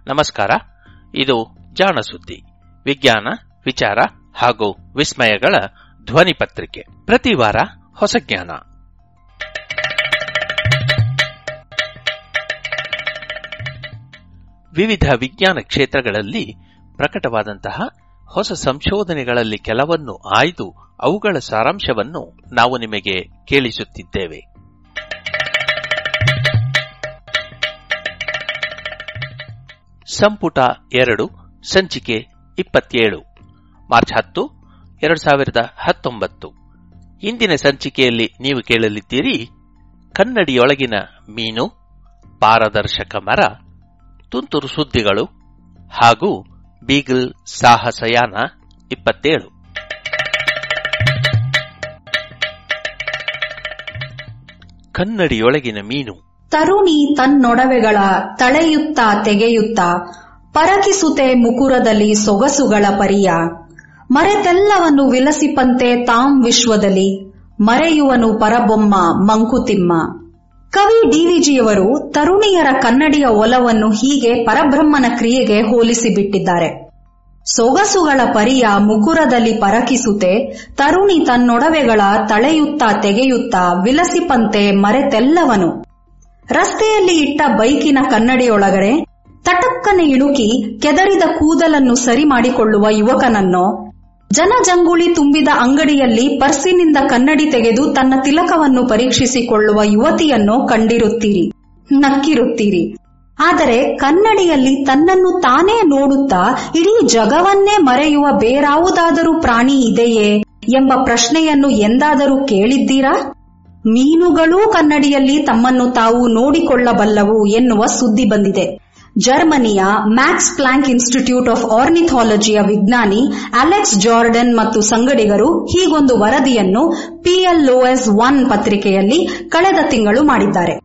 ನಮಸ್ಕಾರ ಇದು ಜಾಣ ಸುದ್ದಿ ವಿಜ್ಞಾನ ವಿಚಾರ ಹಾಗೂ ವಿಸ್ಮಯಗಳ ಧ್ವನಿ ಪತ್ರಿಕೆ ಪ್ರತಿ ವಾರ ಹೊಸ ಜ್ಞಾನ ವಿವಿಧ ವಿಜ್ಞಾನ ಕ್ಷೇತ್ರಗಳಲ್ಲಿ ಪ್ರಕಟವಾದಂತಹ ಹೊಸ ಸಂಶೋಧನೆಗಳಲ್ಲಿ ಕೆಲವನ್ನು ಆಯ್ದು ಅವುಗಳ ಸಾರಾಂಶವನ್ನು ನಾವು ನಿಮಗೆ ಕೇಳಿಸುತ್ತಿದ್ದೇವೆ ಸಂಪುಟ ಎರಡು ಸಂಚಿಕೆ ಇಪ್ಪತ್ತೇಳು ಮಾರ್ಚ್ ಹತ್ತು ಎರಡು ಸಾವಿರದ ಹತ್ತೊಂಬತ್ತು ಇಂದಿನ ಸಂಚಿಕೆಯಲ್ಲಿ ನೀವು ಕೇಳಲಿದ್ದೀರಿ ಕನ್ನಡಿಯೊಳಗಿನ ಮೀನು ಪಾರದರ್ಶಕ ಮರ ತುಂತುರು ಸುದ್ದಿಗಳು ಹಾಗೂ ಬೀಗಲ್ ಸಾಹಸಯಾನ ಇಪ್ಪತ್ತೇಳು ಕನ್ನಡಿಯೊಳಗಿನ ಮೀನು ತರುಣಿ ತನ್ನೊಡವೆಗಳ ತಳೆಯುತ್ತಾ ತೆಗೆಯುತ್ತಾ ಪರಕಿಸುತ್ತೆ ಮುಕುರದಲ್ಲಿ ಸೊಗಸುಗಳ ಪರಿಯ ಮರೆತೆಲ್ಲವನ್ನು ವಿಲಸಿಪಂತೆ ತಾಂ ವಿಶ್ವದಲ್ಲಿ ಮರೆಯುವನು ಪರಬೊಮ್ಮ ಮಂಕುತಿಮ್ಮ ಕವಿ ಡಿವಿಜಿಯವರು ತರುಣಿಯರ ಕನ್ನಡಿಯ ಒಲವನ್ನು ಹೀಗೆ ಪರಬ್ರಹ್ಮನ ಕ್ರಿಯೆಗೆ ಹೋಲಿಸಿಬಿಟ್ಟಿದ್ದಾರೆ ಸೊಗಸುಗಳ ಪರಿಯ ಮುಕುರದಲ್ಲಿ ಪರಕಿಸುತ್ತೆ ತರುಣಿ ತನ್ನೊಡವೆಗಳ ತಳೆಯುತ್ತಾ ತೆಗೆಯುತ್ತಾ ವಿಲಸಿಪಂತೆ ಮರೆತೆಲ್ಲವನು ರಸ್ತೆಯಲ್ಲಿ ಇಟ್ಟ ಬೈಕಿನ ಕನ್ನಡಿಯೊಳಗಡೆ ತಟಕ್ಕನೆ ಇಣುಕಿ ಕೆದರಿದ ಕೂದಲನ್ನು ಸರಿ ಮಾಡಿಕೊಳ್ಳುವ ಯುವಕನನ್ನೋ ಜನಜಂಗುಳಿ ತುಂಬಿದ ಅಂಗಡಿಯಲ್ಲಿ ಪರ್ಸಿನಿಂದ ಕನ್ನಡಿ ತೆಗೆದು ತನ್ನ ತಿಲಕವನ್ನು ಪರೀಕ್ಷಿಸಿಕೊಳ್ಳುವ ಯುವತಿಯನ್ನೋ ಕಂಡಿರುತ್ತೀರಿ ನಕ್ಕಿರುತ್ತೀರಿ ಆದರೆ ಕನ್ನಡಿಯಲ್ಲಿ ತನ್ನನ್ನು ತಾನೇ ನೋಡುತ್ತಾ ಇಡೀ ಜಗವನ್ನೇ ಮರೆಯುವ ಬೇರಾವುದಾದರೂ ಪ್ರಾಣಿ ಇದೆಯೇ ಎಂಬ ಪ್ರಶ್ನೆಯನ್ನು ಎಂದಾದರೂ ಕೇಳಿದ್ದೀರಾ ಮೀನುಗಳೂ ಕನ್ನಡಿಯಲ್ಲಿ ತಮ್ಮನ್ನು ತಾವು ನೋಡಿಕೊಳ್ಳಬಲ್ಲವು ಎನ್ನುವ ಸುದ್ದಿ ಬಂದಿದೆ ಜರ್ಮನಿಯ ಮ್ಯಾಕ್ಸ್ ಪ್ಲಾಂಕ್ ಇನ್ಸ್ಟಿಟ್ಯೂಟ್ ಆಫ್ ಆರ್ನಿಥಾಲಜಿಯ ವಿಜ್ಞಾನಿ ಅಲೆಕ್ಸ್ ಜಾರ್ಡನ್ ಮತ್ತು ಸಂಗಡಿಗರು ಹೀಗೊಂದು ವರದಿಯನ್ನು ಪಿಎಲ್ಒಎಸ್ ಒನ್ ಪತ್ರಿಕೆಯಲ್ಲಿ ಕಳೆದ ತಿಂಗಳು ಮಾಡಿದ್ದಾರೆ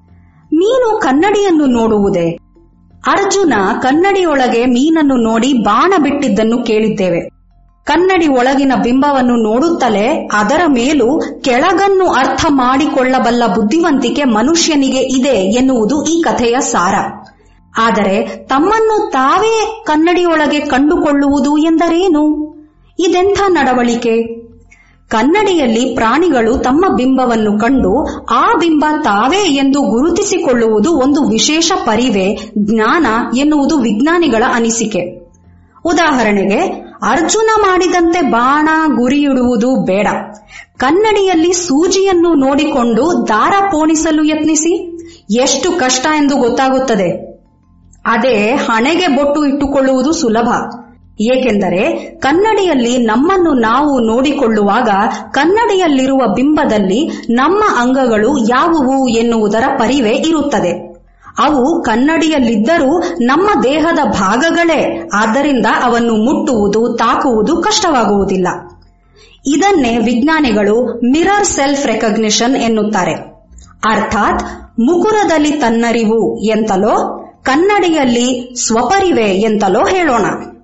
ಮೀನು ಕನ್ನಡಿಯನ್ನು ನೋಡುವುದೇ ಅರ್ಜುನ ಕನ್ನಡಿಯೊಳಗೆ ಮೀನನ್ನು ನೋಡಿ ಬಾಣ ಬಿಟ್ಟಿದ್ದನ್ನು ಕೇಳಿದ್ದೇವೆ ಕನ್ನಡಿ ಒಳಗಿನ ಬಿಂಬವನ್ನು ನೋಡುತ್ತಲೇ ಅದರ ಮೇಲೂ ಕೆಳಗನ್ನು ಅರ್ಥ ಮಾಡಿಕೊಳ್ಳಬಲ್ಲ ಬುದ್ಧಿವಂತಿಕೆ ಮನುಷ್ಯನಿಗೆ ಇದೆ ಎನ್ನುವುದು ಈ ಕಥೆಯ ಸಾರ ಆದರೆ ತಮ್ಮನ್ನು ತಾವೇ ಕನ್ನಡಿಯೊಳಗೆ ಕಂಡುಕೊಳ್ಳುವುದು ಎಂದರೇನು ಇದೆಂಥ ನಡವಳಿಕೆ ಕನ್ನಡಿಯಲ್ಲಿ ಪ್ರಾಣಿಗಳು ತಮ್ಮ ಬಿಂಬವನ್ನು ಕಂಡು ಆ ಬಿಂಬ ತಾವೇ ಎಂದು ಗುರುತಿಸಿಕೊಳ್ಳುವುದು ಒಂದು ವಿಶೇಷ ಪರಿವೆ ಜ್ಞಾನ ಎನ್ನುವುದು ವಿಜ್ಞಾನಿಗಳ ಅನಿಸಿಕೆ ಉದಾಹರಣೆಗೆ ಅರ್ಜುನ ಮಾಡಿದಂತೆ ಬಾಣ ಗುರಿಯಿಡುವುದು ಬೇಡ ಕನ್ನಡಿಯಲ್ಲಿ ಸೂಜಿಯನ್ನು ನೋಡಿಕೊಂಡು ದಾರ ಪೋಣಿಸಲು ಯತ್ನಿಸಿ ಎಷ್ಟು ಕಷ್ಟ ಎಂದು ಗೊತ್ತಾಗುತ್ತದೆ ಅದೇ ಹಣೆಗೆ ಬೊಟ್ಟು ಇಟ್ಟುಕೊಳ್ಳುವುದು ಸುಲಭ ಏಕೆಂದರೆ ಕನ್ನಡಿಯಲ್ಲಿ ನಮ್ಮನ್ನು ನಾವು ನೋಡಿಕೊಳ್ಳುವಾಗ ಕನ್ನಡಿಯಲ್ಲಿರುವ ಬಿಂಬದಲ್ಲಿ ನಮ್ಮ ಅಂಗಗಳು ಯಾವುವು ಎನ್ನುವುದರ ಪರಿವೆ ಇರುತ್ತದೆ ಅವು ಕನ್ನಡಿಯಲ್ಲಿದ್ದರೂ ನಮ್ಮ ದೇಹದ ಭಾಗಗಳೇ ಆದ್ದರಿಂದ ಅವನ್ನು ಮುಟ್ಟುವುದು ತಾಕುವುದು ಕಷ್ಟವಾಗುವುದಿಲ್ಲ ಇದನ್ನೇ ವಿಜ್ಞಾನಿಗಳು ಮಿರರ್ ಸೆಲ್ಫ್ ರೆಕಗ್ನಿಷನ್ ಎನ್ನುತ್ತಾರೆ ಅರ್ಥಾತ್ ಮುಕುರದಲ್ಲಿ ತನ್ನರಿವು ಎಂತಲೋ ಕನ್ನಡಿಯಲ್ಲಿ ಸ್ವಪರಿವೆ ಎಂತಲೋ ಹೇಳೋಣ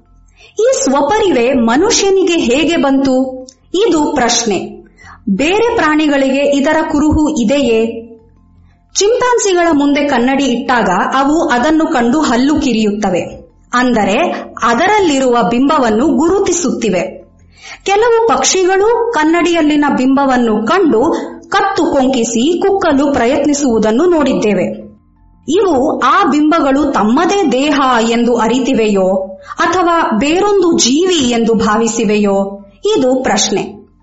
ಈ ಸ್ವಪರಿವೆ ಮನುಷ್ಯನಿಗೆ ಹೇಗೆ ಬಂತು ಇದು ಪ್ರಶ್ನೆ ಬೇರೆ ಪ್ರಾಣಿಗಳಿಗೆ ಇದರ ಕುರುಹು ಇದೆಯೇ ಚಿಂಪಾನ್ಸಿಗಳ ಮುಂದೆ ಕನ್ನಡಿ ಇಟ್ಟಾಗ ಅವು ಅದನ್ನು ಕಂಡು ಹಲ್ಲು ಕಿರಿಯುತ್ತವೆ ಅಂದರೆ ಅದರಲ್ಲಿರುವ ಬಿಂಬವನ್ನು ಗುರುತಿಸುತ್ತಿವೆ ಕೆಲವು ಪಕ್ಷಿಗಳು ಕನ್ನಡಿಯಲ್ಲಿನ ಬಿಂಬವನ್ನು ಕಂಡು ಕತ್ತು ಕೊಂಕಿಸಿ ಕುಕ್ಕಲು ಪ್ರಯತ್ನಿಸುವುದನ್ನು ನೋಡಿದ್ದೇವೆ ಇವು ಆ ಬಿಂಬಗಳು ತಮ್ಮದೇ ದೇಹ ಎಂದು ಅರಿತಿವೆಯೋ ಅಥವಾ ಬೇರೊಂದು ಜೀವಿ ಎಂದು ಭಾವಿಸಿವೆಯೋ ಇದು ಪ್ರಶ್ನೆ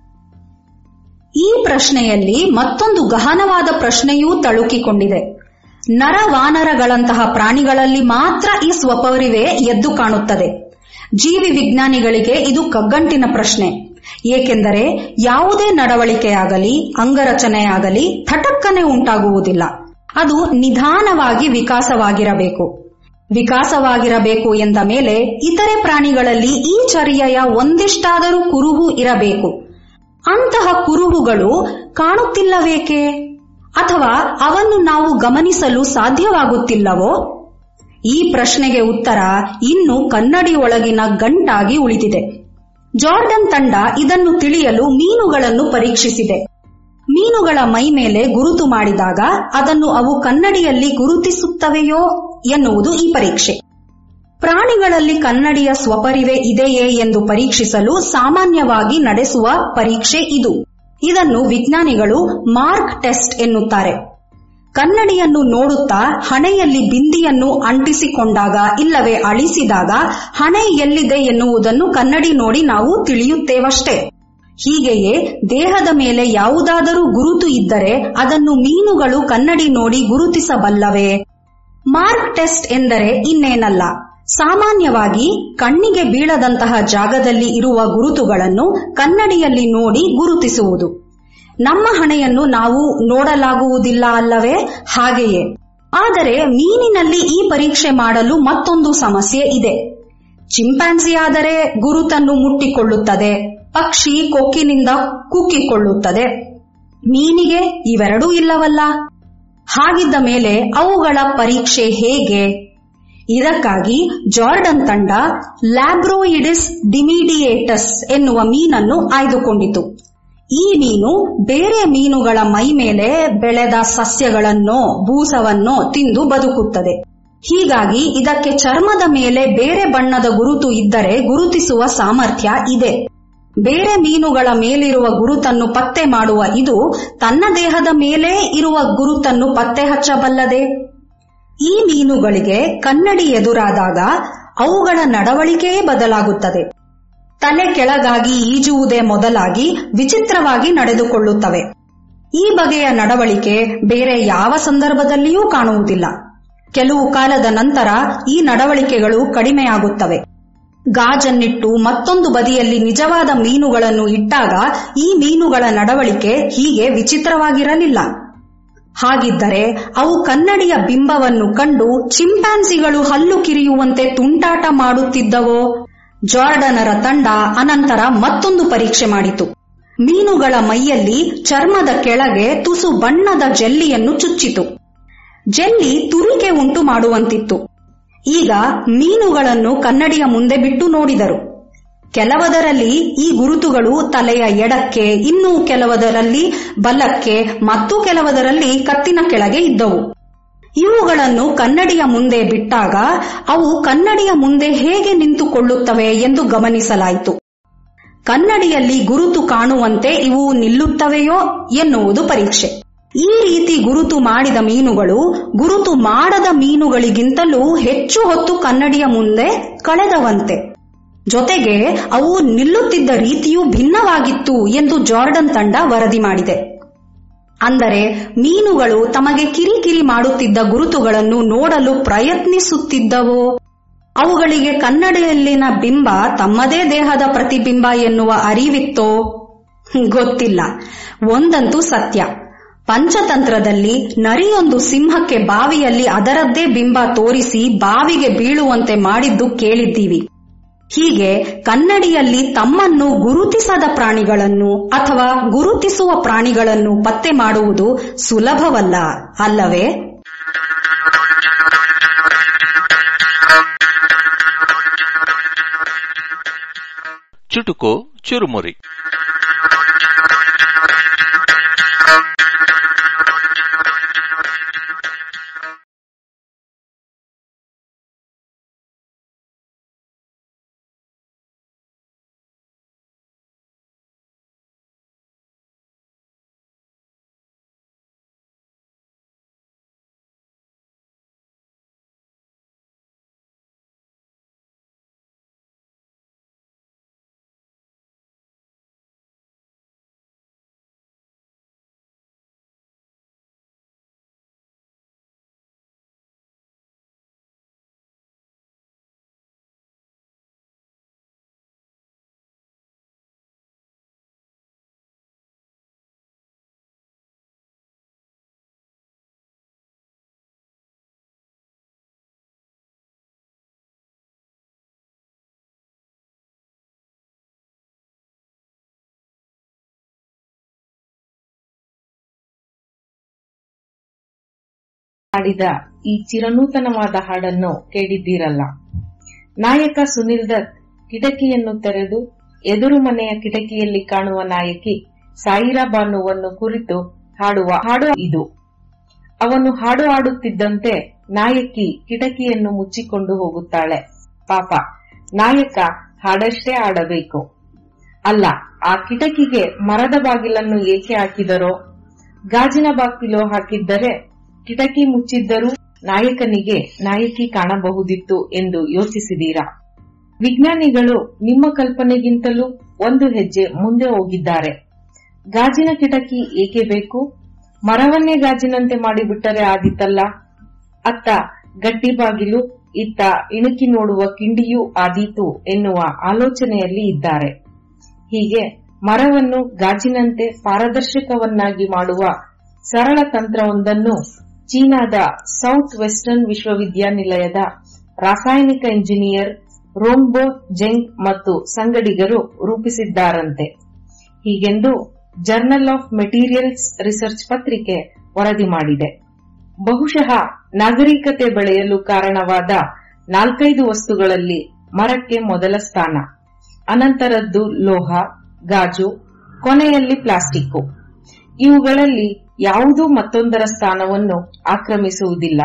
ಈ ಪ್ರಶ್ನೆಯಲ್ಲಿ ಮತ್ತೊಂದು ಗಹನವಾದ ಪ್ರಶ್ನೆಯೂ ತಳುಕಿಕೊಂಡಿದೆ ನರವಾನರಗಳಂತಹ ಪ್ರಾಣಿಗಳಲ್ಲಿ ಮಾತ್ರ ಈ ಸ್ವಪರಿವೆ ಎದ್ದು ಕಾಣುತ್ತದೆ ಜೀವಿ ವಿಜ್ಞಾನಿಗಳಿಗೆ ಇದು ಕಗ್ಗಂಟಿನ ಪ್ರಶ್ನೆ ಏಕೆಂದರೆ ಯಾವುದೇ ನಡವಳಿಕೆಯಾಗಲಿ ಅಂಗರಚನೆಯಾಗಲಿ ಥಟಕ್ಕನೆ ಉಂಟಾಗುವುದಿಲ್ಲ ಅದು ನಿಧಾನವಾಗಿ ವಿಕಾಸವಾಗಿರಬೇಕು ವಿಕಾಸವಾಗಿರಬೇಕು ಎಂದ ಮೇಲೆ ಇತರೆ ಪ್ರಾಣಿಗಳಲ್ಲಿ ಈ ಚರ್ಯೆಯ ಒಂದಿಷ್ಟಾದರೂ ಕುರುಹು ಇರಬೇಕು ಅಂತಹ ಕುರುಹುಗಳು ಕಾಣುತ್ತಿಲ್ಲವೇಕೆ ಅಥವಾ ಅವನ್ನು ನಾವು ಗಮನಿಸಲು ಸಾಧ್ಯವಾಗುತ್ತಿಲ್ಲವೋ ಈ ಪ್ರಶ್ನೆಗೆ ಉತ್ತರ ಇನ್ನು ಕನ್ನಡಿಯೊಳಗಿನ ಗಂಟಾಗಿ ಉಳಿದಿದೆ ಜಾರ್ಡನ್ ತಂಡ ಇದನ್ನು ತಿಳಿಯಲು ಮೀನುಗಳನ್ನು ಪರೀಕ್ಷಿಸಿದೆ ಮೀನುಗಳ ಮೈ ಮೇಲೆ ಗುರುತು ಮಾಡಿದಾಗ ಅದನ್ನು ಅವು ಕನ್ನಡಿಯಲ್ಲಿ ಗುರುತಿಸುತ್ತವೆಯೋ ಎನ್ನುವುದು ಈ ಪರೀಕ್ಷೆ ಪ್ರಾಣಿಗಳಲ್ಲಿ ಕನ್ನಡಿಯ ಸ್ವಪರಿವೆ ಇದೆಯೇ ಎಂದು ಪರೀಕ್ಷಿಸಲು ಸಾಮಾನ್ಯವಾಗಿ ನಡೆಸುವ ಪರೀಕ್ಷೆ ಇದು ಇದನ್ನು ವಿಜ್ಞಾನಿಗಳು ಮಾರ್ಕ್ ಟೆಸ್ಟ್ ಎನ್ನುತ್ತಾರೆ ಕನ್ನಡಿಯನ್ನು ನೋಡುತ್ತಾ ಹಣೆಯಲ್ಲಿ ಬಿಂದಿಯನ್ನು ಅಂಟಿಸಿಕೊಂಡಾಗ ಇಲ್ಲವೇ ಅಳಿಸಿದಾಗ ಹಣೆ ಎಲ್ಲಿದೆ ಎನ್ನುವುದನ್ನು ಕನ್ನಡಿ ನೋಡಿ ನಾವು ತಿಳಿಯುತ್ತೇವಷ್ಟೇ ಹೀಗೆಯೇ ದೇಹದ ಮೇಲೆ ಯಾವುದಾದರೂ ಗುರುತು ಇದ್ದರೆ ಅದನ್ನು ಮೀನುಗಳು ಕನ್ನಡಿ ನೋಡಿ ಗುರುತಿಸಬಲ್ಲವೇ ಮಾರ್ಕ್ ಟೆಸ್ಟ್ ಎಂದರೆ ಇನ್ನೇನಲ್ಲ ಸಾಮಾನ್ಯವಾಗಿ ಕಣ್ಣಿಗೆ ಬೀಳದಂತಹ ಜಾಗದಲ್ಲಿ ಇರುವ ಗುರುತುಗಳನ್ನು ಕನ್ನಡಿಯಲ್ಲಿ ನೋಡಿ ಗುರುತಿಸುವುದು ನಮ್ಮ ಹಣೆಯನ್ನು ನಾವು ನೋಡಲಾಗುವುದಿಲ್ಲ ಅಲ್ಲವೇ ಹಾಗೆಯೇ ಆದರೆ ಮೀನಿನಲ್ಲಿ ಈ ಪರೀಕ್ಷೆ ಮಾಡಲು ಮತ್ತೊಂದು ಸಮಸ್ಯೆ ಇದೆ ಚಿಂಪಾಂಜಿ ಆದರೆ ಗುರುತನ್ನು ಮುಟ್ಟಿಕೊಳ್ಳುತ್ತದೆ ಪಕ್ಷಿ ಕೊಕ್ಕಿನಿಂದ ಕುಕ್ಕಿಕೊಳ್ಳುತ್ತದೆ ಮೀನಿಗೆ ಇವೆರಡೂ ಇಲ್ಲವಲ್ಲ ಹಾಗಿದ್ದ ಮೇಲೆ ಅವುಗಳ ಪರೀಕ್ಷೆ ಹೇಗೆ ಇದಕ್ಕಾಗಿ ಜಾರ್ಡನ್ ತಂಡ ಲ್ಯಾಬ್ರೋಯಿಡಿಸ್ ಡಿಮಿಡಿಯೇಟಸ್ ಎನ್ನುವ ಮೀನನ್ನು ಆಯ್ದುಕೊಂಡಿತು ಈ ಮೀನು ಬೇರೆ ಮೀನುಗಳ ಮೈ ಮೇಲೆ ಬೆಳೆದ ಸಸ್ಯಗಳನ್ನೋ ಬೂಸವನ್ನೋ ತಿಂದು ಬದುಕುತ್ತದೆ ಹೀಗಾಗಿ ಇದಕ್ಕೆ ಚರ್ಮದ ಮೇಲೆ ಬೇರೆ ಬಣ್ಣದ ಗುರುತು ಇದ್ದರೆ ಗುರುತಿಸುವ ಸಾಮರ್ಥ್ಯ ಇದೆ ಬೇರೆ ಮೀನುಗಳ ಮೇಲಿರುವ ಗುರುತನ್ನು ಪತ್ತೆ ಮಾಡುವ ಇದು ತನ್ನ ದೇಹದ ಮೇಲೆ ಇರುವ ಗುರುತನ್ನು ಪತ್ತೆ ಹಚ್ಚಬಲ್ಲದೆ ಈ ಮೀನುಗಳಿಗೆ ಕನ್ನಡಿ ಎದುರಾದಾಗ ಅವುಗಳ ನಡವಳಿಕೆಯೇ ಬದಲಾಗುತ್ತದೆ ತಲೆ ಕೆಳಗಾಗಿ ಈಜುವುದೇ ಮೊದಲಾಗಿ ವಿಚಿತ್ರವಾಗಿ ನಡೆದುಕೊಳ್ಳುತ್ತವೆ ಈ ಬಗೆಯ ನಡವಳಿಕೆ ಬೇರೆ ಯಾವ ಸಂದರ್ಭದಲ್ಲಿಯೂ ಕಾಣುವುದಿಲ್ಲ ಕೆಲವು ಕಾಲದ ನಂತರ ಈ ನಡವಳಿಕೆಗಳು ಕಡಿಮೆಯಾಗುತ್ತವೆ ಗಾಜನ್ನಿಟ್ಟು ಮತ್ತೊಂದು ಬದಿಯಲ್ಲಿ ನಿಜವಾದ ಮೀನುಗಳನ್ನು ಇಟ್ಟಾಗ ಈ ಮೀನುಗಳ ನಡವಳಿಕೆ ಹೀಗೆ ವಿಚಿತ್ರವಾಗಿರಲಿಲ್ಲ ಹಾಗಿದ್ದರೆ ಅವು ಕನ್ನಡಿಯ ಬಿಂಬವನ್ನು ಕಂಡು ಚಿಂಪಾನ್ಸಿಗಳು ಹಲ್ಲು ಕಿರಿಯುವಂತೆ ತುಂಟಾಟ ಮಾಡುತ್ತಿದ್ದವೋ ಜಾರ್ಡನರ ತಂಡ ಅನಂತರ ಮತ್ತೊಂದು ಪರೀಕ್ಷೆ ಮಾಡಿತು ಮೀನುಗಳ ಮೈಯಲ್ಲಿ ಚರ್ಮದ ಕೆಳಗೆ ತುಸು ಬಣ್ಣದ ಜೆಲ್ಲಿಯನ್ನು ಚುಚ್ಚಿತು ಜೆಲ್ಲಿ ತುರಿಕೆ ಉಂಟು ಮಾಡುವಂತಿತ್ತು ಈಗ ಮೀನುಗಳನ್ನು ಕನ್ನಡಿಯ ಮುಂದೆ ಬಿಟ್ಟು ನೋಡಿದರು ಕೆಲವದರಲ್ಲಿ ಈ ಗುರುತುಗಳು ತಲೆಯ ಎಡಕ್ಕೆ ಇನ್ನೂ ಕೆಲವದರಲ್ಲಿ ಬಲಕ್ಕೆ ಮತ್ತು ಕೆಲವದರಲ್ಲಿ ಕತ್ತಿನ ಕೆಳಗೆ ಇದ್ದವು ಇವುಗಳನ್ನು ಕನ್ನಡಿಯ ಮುಂದೆ ಬಿಟ್ಟಾಗ ಅವು ಕನ್ನಡಿಯ ಮುಂದೆ ಹೇಗೆ ನಿಂತುಕೊಳ್ಳುತ್ತವೆ ಎಂದು ಗಮನಿಸಲಾಯಿತು ಕನ್ನಡಿಯಲ್ಲಿ ಗುರುತು ಕಾಣುವಂತೆ ಇವು ನಿಲ್ಲುತ್ತವೆಯೋ ಎನ್ನುವುದು ಪರೀಕ್ಷೆ ಈ ರೀತಿ ಗುರುತು ಮಾಡಿದ ಮೀನುಗಳು ಗುರುತು ಮಾಡದ ಮೀನುಗಳಿಗಿಂತಲೂ ಹೆಚ್ಚು ಹೊತ್ತು ಕನ್ನಡಿಯ ಮುಂದೆ ಕಳೆದವಂತೆ ಜೊತೆಗೆ ಅವು ನಿಲ್ಲುತ್ತಿದ್ದ ರೀತಿಯೂ ಭಿನ್ನವಾಗಿತ್ತು ಎಂದು ಜಾರ್ಡನ್ ತಂಡ ವರದಿ ಮಾಡಿದೆ ಅಂದರೆ ಮೀನುಗಳು ತಮಗೆ ಕಿರಿಕಿರಿ ಮಾಡುತ್ತಿದ್ದ ಗುರುತುಗಳನ್ನು ನೋಡಲು ಪ್ರಯತ್ನಿಸುತ್ತಿದ್ದವೋ ಅವುಗಳಿಗೆ ಕನ್ನಡಿಯಲ್ಲಿನ ಬಿಂಬ ತಮ್ಮದೇ ದೇಹದ ಪ್ರತಿಬಿಂಬ ಎನ್ನುವ ಅರಿವಿತ್ತೋ ಗೊತ್ತಿಲ್ಲ ಒಂದಂತೂ ಸತ್ಯ ಪಂಚತಂತ್ರದಲ್ಲಿ ನರಿಯೊಂದು ಸಿಂಹಕ್ಕೆ ಬಾವಿಯಲ್ಲಿ ಅದರದ್ದೇ ಬಿಂಬ ತೋರಿಸಿ ಬಾವಿಗೆ ಬೀಳುವಂತೆ ಮಾಡಿದ್ದು ಕೇಳಿದ್ದೀವಿ ಹೀಗೆ ಕನ್ನಡಿಯಲ್ಲಿ ತಮ್ಮನ್ನು ಗುರುತಿಸದ ಪ್ರಾಣಿಗಳನ್ನು ಅಥವಾ ಗುರುತಿಸುವ ಪ್ರಾಣಿಗಳನ್ನು ಪತ್ತೆ ಮಾಡುವುದು ಸುಲಭವಲ್ಲ ಅಲ್ಲವೇ ಚುಟುಕು ಚುರುಮುರಿ ಹಾಡಿದ ಈ ಚಿರನೂತನವಾದ ಹಾಡನ್ನು ಕೇಳಿದ್ದೀರಲ್ಲ ನಾಯಕ ಸುನಿಲ್ ದತ್ ಕಿಟಕಿಯನ್ನು ತೆರೆದು ಎದುರು ಮನೆಯ ಕಿಟಕಿಯಲ್ಲಿ ಕಾಣುವ ನಾಯಕಿ ಸಾಯಿರಾ ಬಾನುವನ್ನು ಕುರಿತು ಹಾಡುವ ಹಾಡು ಇದು ಅವನು ಹಾಡು ಆಡುತ್ತಿದ್ದಂತೆ ನಾಯಕಿ ಕಿಟಕಿಯನ್ನು ಮುಚ್ಚಿಕೊಂಡು ಹೋಗುತ್ತಾಳೆ ಪಾಪ ನಾಯಕ ಹಾಡಷ್ಟೇ ಆಡಬೇಕು ಅಲ್ಲ ಆ ಕಿಟಕಿಗೆ ಮರದ ಬಾಗಿಲನ್ನು ಏಕೆ ಹಾಕಿದರೋ ಗಾಜಿನ ಬಾಗಿಲು ಹಾಕಿದ್ದರೆ ಕಿಟಕಿ ಮುಚ್ಚಿದ್ದರೂ ನಾಯಕನಿಗೆ ನಾಯಕಿ ಕಾಣಬಹುದಿತ್ತು ಎಂದು ಯೋಚಿಸಿದೀರಾ ವಿಜ್ಞಾನಿಗಳು ನಿಮ್ಮ ಕಲ್ಪನೆಗಿಂತಲೂ ಒಂದು ಹೆಜ್ಜೆ ಮುಂದೆ ಹೋಗಿದ್ದಾರೆ ಗಾಜಿನ ಕಿಟಕಿ ಏಕೆ ಬೇಕು ಮರವನ್ನೇ ಗಾಜಿನಂತೆ ಮಾಡಿಬಿಟ್ಟರೆ ಆದಿತ್ತಲ್ಲ ಅತ್ತ ಗಟ್ಟಿ ಬಾಗಿಲು ಇತ್ತ ಇಣುಕಿ ನೋಡುವ ಕಿಂಡಿಯೂ ಆದೀತು ಎನ್ನುವ ಆಲೋಚನೆಯಲ್ಲಿ ಇದ್ದಾರೆ ಹೀಗೆ ಮರವನ್ನು ಗಾಜಿನಂತೆ ಪಾರದರ್ಶಕವನ್ನಾಗಿ ಮಾಡುವ ಸರಳ ತಂತ್ರವೊಂದನ್ನು ಚೀನಾದ ಸೌತ್ ವೆಸ್ಟರ್ನ್ ವಿಶ್ವವಿದ್ಯಾನಿಲಯದ ರಾಸಾಯನಿಕ ಇಂಜಿನಿಯರ್ ರೋಂಗ್ಬೋ ಜೆಂಗ್ ಮತ್ತು ಸಂಗಡಿಗರು ರೂಪಿಸಿದ್ದಾರಂತೆ ಹೀಗೆಂದು ಜರ್ನಲ್ ಆಫ್ ಮೆಟೀರಿಯಲ್ಸ್ ರಿಸರ್ಚ್ ಪತ್ರಿಕೆ ವರದಿ ಮಾಡಿದೆ ಬಹುಶಃ ನಾಗರಿಕತೆ ಬೆಳೆಯಲು ಕಾರಣವಾದ ನಾಲ್ಕೈದು ವಸ್ತುಗಳಲ್ಲಿ ಮರಕ್ಕೆ ಮೊದಲ ಸ್ಥಾನ ಅನಂತರದ್ದು ಲೋಹ ಗಾಜು ಕೊನೆಯಲ್ಲಿ ಪ್ಲಾಸ್ಟಿಕ್ ಇವುಗಳಲ್ಲಿ ಯಾವುದೂ ಮತ್ತೊಂದರ ಸ್ಥಾನವನ್ನು ಆಕ್ರಮಿಸುವುದಿಲ್ಲ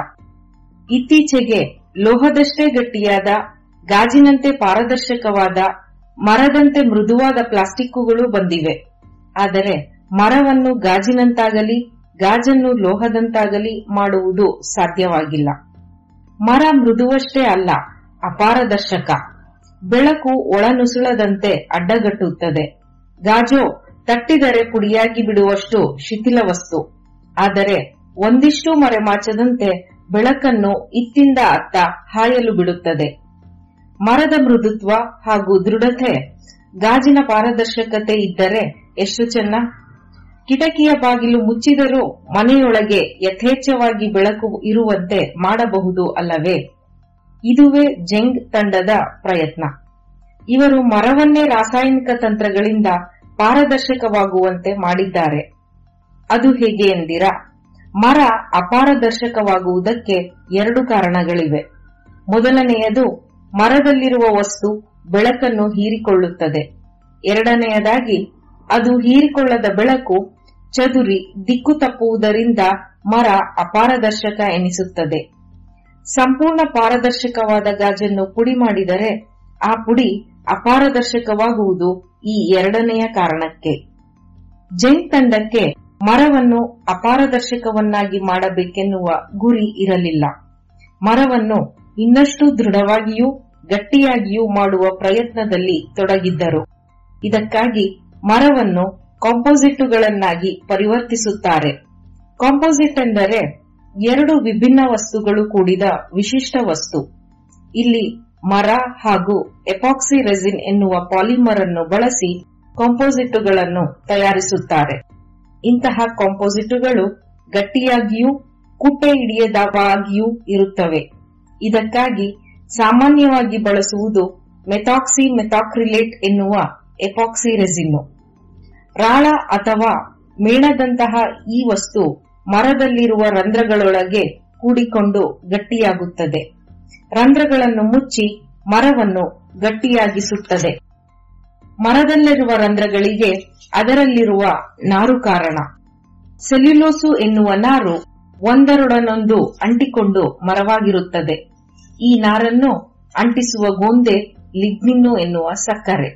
ಇತ್ತೀಚೆಗೆ ಲೋಹದಷ್ಟೇ ಗಟ್ಟಿಯಾದ ಗಾಜಿನಂತೆ ಪಾರದರ್ಶಕವಾದ ಮರದಂತೆ ಮೃದುವಾದ ಪ್ಲಾಸ್ಟಿಕ್ಕುಗಳು ಬಂದಿವೆ ಆದರೆ ಮರವನ್ನು ಗಾಜಿನಂತಾಗಲಿ ಗಾಜನ್ನು ಲೋಹದಂತಾಗಲಿ ಮಾಡುವುದು ಸಾಧ್ಯವಾಗಿಲ್ಲ ಮರ ಮೃದುವಷ್ಟೇ ಅಲ್ಲ ಅಪಾರದರ್ಶಕ ಬೆಳಕು ಒಳನುಸುಳದಂತೆ ಅಡ್ಡಗಟ್ಟುತ್ತದೆ ಗಾಜು ತಟ್ಟಿದರೆ ಪುಡಿಯಾಗಿ ಬಿಡುವಷ್ಟು ಶಿಥಿಲ ವಸ್ತು ಆದರೆ ಒಂದಿಷ್ಟು ಮರೆಮಾಚದಂತೆ ಬೆಳಕನ್ನು ಇತ್ತಿಂದ ಅತ್ತ ಹಾಯಲು ಬಿಡುತ್ತದೆ ಮರದ ಮೃದುತ್ವ ಹಾಗೂ ದೃಢತೆ ಗಾಜಿನ ಪಾರದರ್ಶಕತೆ ಇದ್ದರೆ ಎಷ್ಟು ಚೆನ್ನ ಕಿಟಕಿಯ ಬಾಗಿಲು ಮುಚ್ಚಿದರೂ ಮನೆಯೊಳಗೆ ಯಥೇಚ್ಛವಾಗಿ ಬೆಳಕು ಇರುವಂತೆ ಮಾಡಬಹುದು ಅಲ್ಲವೇ ಇದುವೇ ಜೆಂಗ್ ತಂಡದ ಪ್ರಯತ್ನ ಇವರು ಮರವನ್ನೇ ರಾಸಾಯನಿಕ ತಂತ್ರಗಳಿಂದ ಪಾರದರ್ಶಕವಾಗುವಂತೆ ಮಾಡಿದ್ದಾರೆ ಅದು ಹೇಗೆ ಎಂದಿರಾ ಮರ ಅಪಾರದರ್ಶಕವಾಗುವುದಕ್ಕೆ ಎರಡು ಕಾರಣಗಳಿವೆ ಮೊದಲನೆಯದು ಮರದಲ್ಲಿರುವ ವಸ್ತು ಬೆಳಕನ್ನು ಹೀರಿಕೊಳ್ಳುತ್ತದೆ ಎರಡನೆಯದಾಗಿ ಅದು ಹೀರಿಕೊಳ್ಳದ ಬೆಳಕು ಚದುರಿ ದಿಕ್ಕು ತಪ್ಪುವುದರಿಂದ ಮರ ಅಪಾರದರ್ಶಕ ಎನಿಸುತ್ತದೆ ಸಂಪೂರ್ಣ ಪಾರದರ್ಶಕವಾದ ಗಾಜನ್ನು ಪುಡಿ ಮಾಡಿದರೆ ಆ ಪುಡಿ ಅಪಾರದರ್ಶಕವಾಗುವುದು ಈ ಎರಡನೆಯ ಕಾರಣಕ್ಕೆ ಜೆಂಗ್ ತಂಡಕ್ಕೆ ಮರವನ್ನು ಅಪಾರದರ್ಶಕವನ್ನಾಗಿ ಮಾಡಬೇಕೆನ್ನುವ ಗುರಿ ಇರಲಿಲ್ಲ ಮರವನ್ನು ಇನ್ನಷ್ಟು ದೃಢವಾಗಿಯೂ ಗಟ್ಟಿಯಾಗಿಯೂ ಮಾಡುವ ಪ್ರಯತ್ನದಲ್ಲಿ ತೊಡಗಿದ್ದರು ಇದಕ್ಕಾಗಿ ಮರವನ್ನು ಕಾಂಪೋಸಿಟ್ಟುಗಳನ್ನಾಗಿ ಪರಿವರ್ತಿಸುತ್ತಾರೆ ಕಾಂಪೋಸಿಟ್ ಎಂದರೆ ಎರಡು ವಿಭಿನ್ನ ವಸ್ತುಗಳು ಕೂಡಿದ ವಿಶಿಷ್ಟ ವಸ್ತು ಇಲ್ಲಿ ಮರ ಹಾಗೂ ಎಪಾಕ್ಸಿ ರೆಸಿನ್ ಎನ್ನುವ ಪಾಲಿಮರ್ ಅನ್ನು ಬಳಸಿ ಕಾಂಪೋಸಿಟ್ಟುಗಳನ್ನು ತಯಾರಿಸುತ್ತಾರೆ ಇಂತಹ ಕಾಂಪೋಸಿಟ್ಟುಗಳು ಗಟ್ಟಿಯಾಗಿಯೂ ಕುಪ್ಪೆ ಹಿಡಿಯದವಾಗಿಯೂ ಇರುತ್ತವೆ ಇದಕ್ಕಾಗಿ ಸಾಮಾನ್ಯವಾಗಿ ಬಳಸುವುದು ಮೆಥಾಕ್ಸಿ ಮೆಥಾಕ್ರಿಲೇಟ್ ಎನ್ನುವ ಎಪಾಕ್ಸಿ ರೆಸಿನ್ನು ರಾಳ ಅಥವಾ ಮೇಣದಂತಹ ಈ ವಸ್ತು ಮರದಲ್ಲಿರುವ ರಂಧ್ರಗಳೊಳಗೆ ಕೂಡಿಕೊಂಡು ಗಟ್ಟಿಯಾಗುತ್ತದೆ ರಂಧ್ರಗಳನ್ನು ಮುಚ್ಚಿ ಮರವನ್ನು ಗಟ್ಟಿಯಾಗಿಸುತ್ತದೆ ಮರದಲ್ಲಿರುವ ರಂಧ್ರಗಳಿಗೆ ಅದರಲ್ಲಿರುವ ನಾರು ಕಾರಣ ಸೆಲ್ಯುಲೋಸು ಎನ್ನುವ ನಾರು ಒಂದರೊಡನೊಂದು ಅಂಟಿಕೊಂಡು ಮರವಾಗಿರುತ್ತದೆ ಈ ನಾರನ್ನು ಅಂಟಿಸುವ ಗೋಂದೆ ಲಿಗ್ನಿನ್ನು ಎನ್ನುವ ಸಕ್ಕರೆ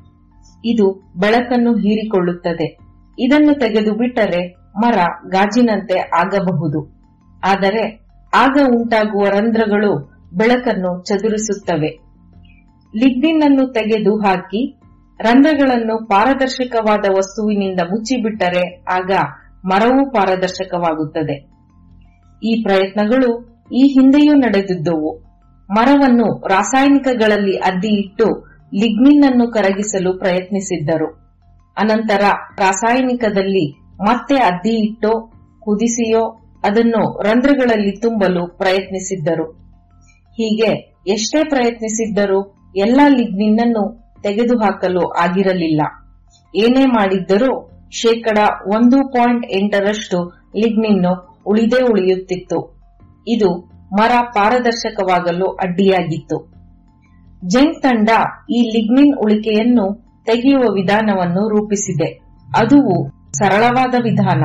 ಇದು ಬೆಳಕನ್ನು ಹೀರಿಕೊಳ್ಳುತ್ತದೆ ಇದನ್ನು ತೆಗೆದು ಬಿಟ್ಟರೆ ಮರ ಗಾಜಿನಂತೆ ಆಗಬಹುದು ಆದರೆ ಆಗ ಉಂಟಾಗುವ ರಂಧ್ರಗಳು ಬೆಳಕನ್ನು ಚದುರಿಸುತ್ತವೆ ಲಿಗ್ನಿನ್ ಅನ್ನು ತೆಗೆದು ಹಾಕಿ ರಂಧ್ರಗಳನ್ನು ಪಾರದರ್ಶಕವಾದ ವಸ್ತುವಿನಿಂದ ಮುಚ್ಚಿಬಿಟ್ಟರೆ ಆಗ ಮರವೂ ಪಾರದರ್ಶಕವಾಗುತ್ತದೆ ಈ ಪ್ರಯತ್ನಗಳು ಈ ಹಿಂದೆಯೂ ನಡೆದಿದ್ದವು ಮರವನ್ನು ರಾಸಾಯನಿಕಗಳಲ್ಲಿ ಅದ್ದಿ ಇಟ್ಟು ಲಿಗ್ನಿನ್ ಅನ್ನು ಕರಗಿಸಲು ಪ್ರಯತ್ನಿಸಿದ್ದರು ಅನಂತರ ರಾಸಾಯನಿಕದಲ್ಲಿ ಮತ್ತೆ ಅದ್ದಿ ಇಟ್ಟೋ ಕುದಿಸಿಯೋ ಅದನ್ನು ರಂಧ್ರಗಳಲ್ಲಿ ತುಂಬಲು ಪ್ರಯತ್ನಿಸಿದ್ದರು ಹೀಗೆ ಎಷ್ಟೇ ಪ್ರಯತ್ನಿಸಿದ್ದರೂ ಎಲ್ಲ ಲಿಗ್ನಿನ್ ಅನ್ನು ತೆಗೆದುಹಾಕಲು ಆಗಿರಲಿಲ್ಲ ಏನೇ ಮಾಡಿದ್ದರೂ ಶೇಕಡ ಒಂದು ಪಾಯಿಂಟ್ ಎಂಟರಷ್ಟು ಲಿಗ್ನಿನ್ನು ಉಳಿದೇ ಉಳಿಯುತ್ತಿತ್ತು ಇದು ಮರ ಪಾರದರ್ಶಕವಾಗಲು ಅಡ್ಡಿಯಾಗಿತ್ತು ಜೆಂಗ್ ತಂಡ ಈ ಲಿಗ್ನಿನ್ ಉಳಿಕೆಯನ್ನು ತೆಗೆಯುವ ವಿಧಾನವನ್ನು ರೂಪಿಸಿದೆ ಅದುವು ಸರಳವಾದ ವಿಧಾನ